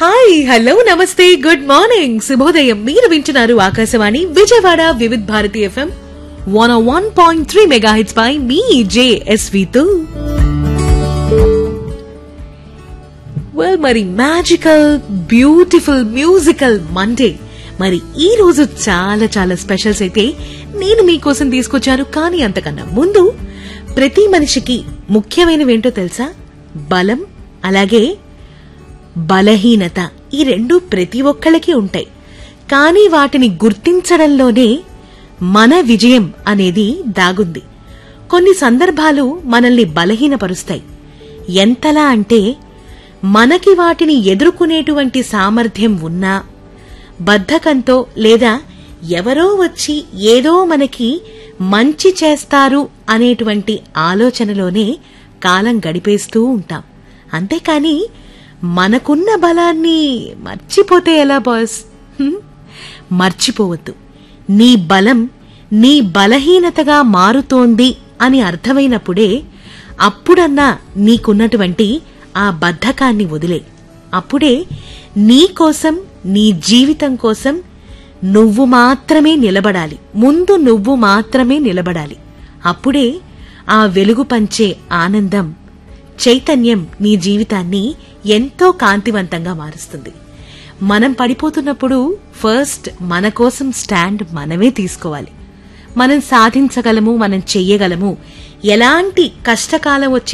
Hi hello namaste good morning శుభోదయం మీరు వింటున్నారు Akashvani Vijayawada Vividh Bharati FM one one point three mega hits పై మీ జేఎస్వితో వెల్ మరి మ్యాజికల్ బ్యూటిఫుల్ మ్యూజికల్ మండే మరి ఈ రోజు చాలా చాలా స్పెషల్స్ అయితే నేను మీకోసం తీసుకొచ్చాను కానీ అంతకన్నా ముందు ప్రతి మనిషికి ముఖ్యమైనవేంటో తెలుసా బలం అలాగే బలహీనత ఈ రెండు ప్రతి ఒక్కళ్ళకి ఉంటాయి కానీ వాటిని గుర్తించడంలోనే మన విజయం అనేది దాగుంది కొన్ని సందర్భాలు మనల్ని బలహీనపరుస్తాయి ఎంతలా అంటే మనకి వాటిని ఎదుర్కొనేటువంటి సామర్థ్యం ఉన్నా బద్ధకంతో లేదా ఎవరో వచ్చి ఏదో మనకి మంచి చేస్తారు అనేటువంటి ఆలోచనలోనే కాలం గడిపేస్తూ ఉంటాం అంతేకాని మనకున్న బలాన్ని మర్చిపోతే ఎలా బాస్ హ్మ్? మర్చిపోవద్దు నీ బలం నీ బలహీనతగా మారుతోంది అని అర్థమైనప్పుడే అప్పుడన్నా నీకున్నటువంటి ఆ బద్ధకాన్ని వదిలే అప్పుడే నీ కోసం నీ జీవితం కోసం నువ్వు మాత్రమే నిలబడాలి ముందు నువ్వు మాత్రమే నిలబడాలి అప్పుడే ఆ వెలుగు పంచే ఆనందం చైతన్యం నీ జీవితాన్ని ఎంతో కాంతివంతంగా మారుస్తుంది మనం పడిపోతున్నప్పుడు ఫస్ట్ మన కోసం స్టాండ్ మనమే తీసుకోవాలి మనం సాధించగలము మనం చెయ్యగలము ఎలాంటి కష్టకాలం వచ్చి